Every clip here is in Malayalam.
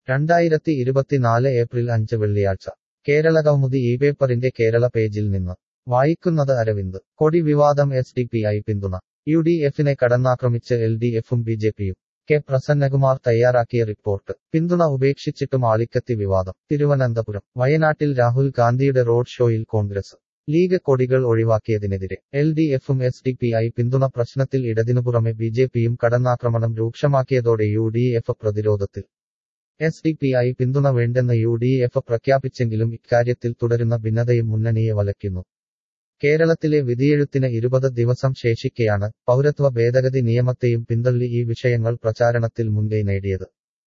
രണ്ടായിരത്തി ഇരുപത്തിനാല് ഏപ്രിൽ അഞ്ച് വെള്ളിയാഴ്ച കേരളകൗമുദി ഈ പേപ്പറിന്റെ കേരള പേജിൽ നിന്ന് വായിക്കുന്നത് അരവിന്ദ് കൊടി വിവാദം എസ് ഡി പി ഐ പിന്തുണ യു ഡി എഫിനെ കടന്നാക്രമിച്ച് എൽ ഡി എഫും ബി ജെ പിയും കെ പ്രസന്നകുമാർ തയ്യാറാക്കിയ റിപ്പോർട്ട് പിന്തുണ ഉപേക്ഷിച്ചിട്ടും ആളിക്കത്തി വിവാദം തിരുവനന്തപുരം വയനാട്ടിൽ രാഹുൽ ഗാന്ധിയുടെ റോഡ് ഷോയിൽ കോൺഗ്രസ് ലീഗ് കൊടികൾ ഒഴിവാക്കിയതിനെതിരെ എൽ ഡി എഫും എസ് ഡി പി ഐ പിന്തുണ പ്രശ്നത്തിൽ ഇടതിനു പുറമെ ബി ജെ പിയും കടന്നാക്രമണം രൂക്ഷമാക്കിയതോടെ യു ഡി എഫ് പ്രതിരോധത്തിൽ എസ് ഡി പി ഐ പിന്തുണ വേണ്ടെന്ന് യു ഡി എഫ് പ്രഖ്യാപിച്ചെങ്കിലും ഇക്കാര്യത്തിൽ തുടരുന്ന ഭിന്നതയും മുന്നണിയെ വലയ്ക്കുന്നു കേരളത്തിലെ വിധിയെഴുത്തിന് ഇരുപത് ദിവസം ശേഷിക്കെയാണ് പൗരത്വ ഭേദഗതി നിയമത്തെയും പിന്തള്ളി ഈ വിഷയങ്ങൾ പ്രചാരണത്തിൽ മുൻകൈ നേടിയത്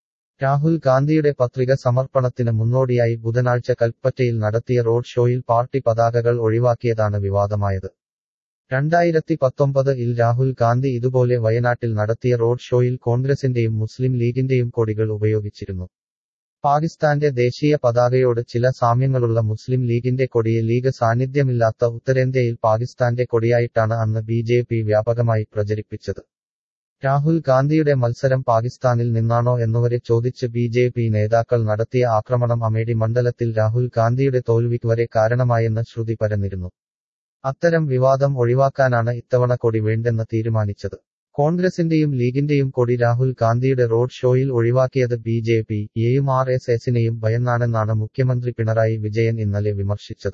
രാഹുൽ ഗാന്ധിയുടെ പത്രിക സമർപ്പണത്തിന് മുന്നോടിയായി ബുധനാഴ്ച കൽപ്പറ്റയിൽ നടത്തിയ റോഡ് ഷോയിൽ പാർട്ടി പതാകകൾ ഒഴിവാക്കിയതാണ് വിവാദമായത് രണ്ടായിരത്തി പത്തൊമ്പത് ഇൽ രാഹുൽ ഗാന്ധി ഇതുപോലെ വയനാട്ടിൽ നടത്തിയ റോഡ് ഷോയിൽ കോൺഗ്രസിന്റെയും മുസ്ലിം ലീഗിന്റെയും കൊടികൾ ഉപയോഗിച്ചിരുന്നു പാകിസ്ഥാന്റെ ദേശീയ പതാകയോട് ചില സാമ്യങ്ങളുള്ള മുസ്ലിം ലീഗിന്റെ കൊടിയെ ലീഗ് സാന്നിധ്യമില്ലാത്ത ഉത്തരേന്ത്യയിൽ പാകിസ്ഥാന്റെ കൊടിയായിട്ടാണ് അന്ന് ബി ജെ പി വ്യാപകമായി പ്രചരിപ്പിച്ചത് രാഹുൽ ഗാന്ധിയുടെ മത്സരം പാകിസ്ഥാനിൽ നിന്നാണോ എന്നുവരെ ചോദിച്ച് ബി ജെ പി നേതാക്കൾ നടത്തിയ ആക്രമണം അമേഠി മണ്ഡലത്തിൽ രാഹുൽ ഗാന്ധിയുടെ തോൽവിക്ക് വരെ കാരണമായെന്ന് ശ്രുതി പരന്നിരുന്നു അത്തരം വിവാദം ഒഴിവാക്കാനാണ് ഇത്തവണ കൊടി വേണ്ടെന്ന് തീരുമാനിച്ചത് കോൺഗ്രസിന്റെയും ലീഗിന്റെയും കൊടി രാഹുൽ ഗാന്ധിയുടെ റോഡ് ഷോയിൽ ഒഴിവാക്കിയത് ബി ജെ പി യെയും ആർ എസ് എസിനെയും ഭയന്നാണെന്നാണ് മുഖ്യമന്ത്രി പിണറായി വിജയൻ ഇന്നലെ വിമർശിച്ചത്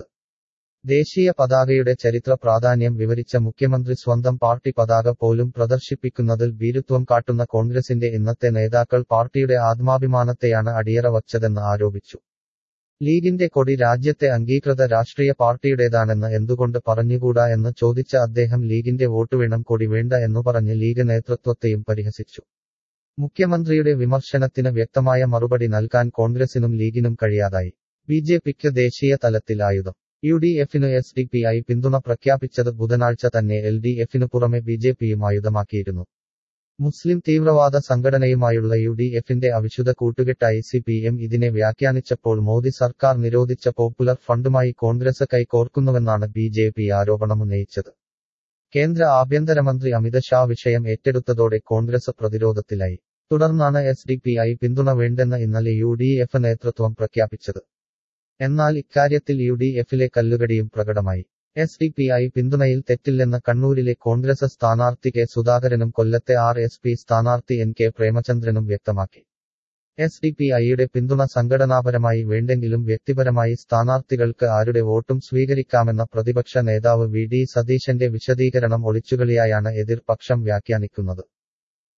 ദേശീയ പതാകയുടെ ചരിത്ര പ്രാധാന്യം വിവരിച്ച മുഖ്യമന്ത്രി സ്വന്തം പാർട്ടി പതാക പോലും പ്രദർശിപ്പിക്കുന്നതിൽ ഭീരുത്വം കാട്ടുന്ന കോൺഗ്രസിന്റെ ഇന്നത്തെ നേതാക്കൾ പാർട്ടിയുടെ ആത്മാഭിമാനത്തെയാണ് അടിയറ വച്ചതെന്ന് ആരോപിച്ചു ലീഗിന്റെ കൊടി രാജ്യത്തെ അംഗീകൃത രാഷ്ട്രീയ പാർട്ടിയുടേതാണെന്ന് എന്തുകൊണ്ട് പറഞ്ഞുകൂടാ എന്ന് ചോദിച്ച അദ്ദേഹം ലീഗിന്റെ വോട്ട് വേണം കൊടി വേണ്ട എന്നു പറഞ്ഞ് ലീഗ് നേതൃത്വത്തെയും പരിഹസിച്ചു മുഖ്യമന്ത്രിയുടെ വിമർശനത്തിന് വ്യക്തമായ മറുപടി നൽകാൻ കോൺഗ്രസിനും ലീഗിനും കഴിയാതായി ബി ജെ പിക്ക് ദേശീയ തലത്തിൽ ആയുധം യു ഡി എഫിനു എസ് ഡി പി ഐ പിന്തുണ പ്രഖ്യാപിച്ചത് ബുധനാഴ്ച തന്നെ എൽ ഡി എഫിനു പുറമെ ബി ജെ പിയും ആയുധമാക്കിയിരുന്നു മുസ്ലിം തീവ്രവാദ സംഘടനയുമായുള്ള യു ഡി എഫിന്റെ അവിശുദ്ധ കൂട്ടുകെട്ടായി സി പി എം ഇതിനെ വ്യാഖ്യാനിച്ചപ്പോൾ മോദി സർക്കാർ നിരോധിച്ച പോപ്പുലർ ഫണ്ടുമായി കോൺഗ്രസ് കൈകോർക്കുന്നുവെന്നാണ് ബി ജെ പി ആരോപണമുന്നയിച്ചത് കേന്ദ്ര ആഭ്യന്തരമന്ത്രി അമിത് ഷാ വിഷയം ഏറ്റെടുത്തതോടെ കോൺഗ്രസ് പ്രതിരോധത്തിലായി തുടർന്നാണ് എസ് ഡി പി ഐ പിന്തുണ വേണ്ടെന്ന് ഇന്നലെ യു ഡി എഫ് നേതൃത്വം പ്രഖ്യാപിച്ചത് എന്നാൽ ഇക്കാര്യത്തിൽ യു ഡി എഫിലെ കല്ലുകടിയും പ്രകടമായി എസ് ഡി പി ഐ പിന്തുണയിൽ തെറ്റില്ലെന്ന് കണ്ണൂരിലെ കോൺഗ്രസ് സ്ഥാനാർത്ഥി കെ സുധാകരനും കൊല്ലത്തെ ആർ എസ് പി സ്ഥാനാർത്ഥി എൻ കെ പ്രേമചന്ദ്രനും വ്യക്തമാക്കി എസ് ഡി പി ഐയുടെ പിന്തുണ സംഘടനാപരമായി വേണ്ടെങ്കിലും വ്യക്തിപരമായി സ്ഥാനാർത്ഥികൾക്ക് ആരുടെ വോട്ടും സ്വീകരിക്കാമെന്ന പ്രതിപക്ഷ നേതാവ് വി ഡി സതീശന്റെ വിശദീകരണം ഒളിച്ചുകളിയായാണ് എതിർപക്ഷം വ്യാഖ്യാനിക്കുന്നത്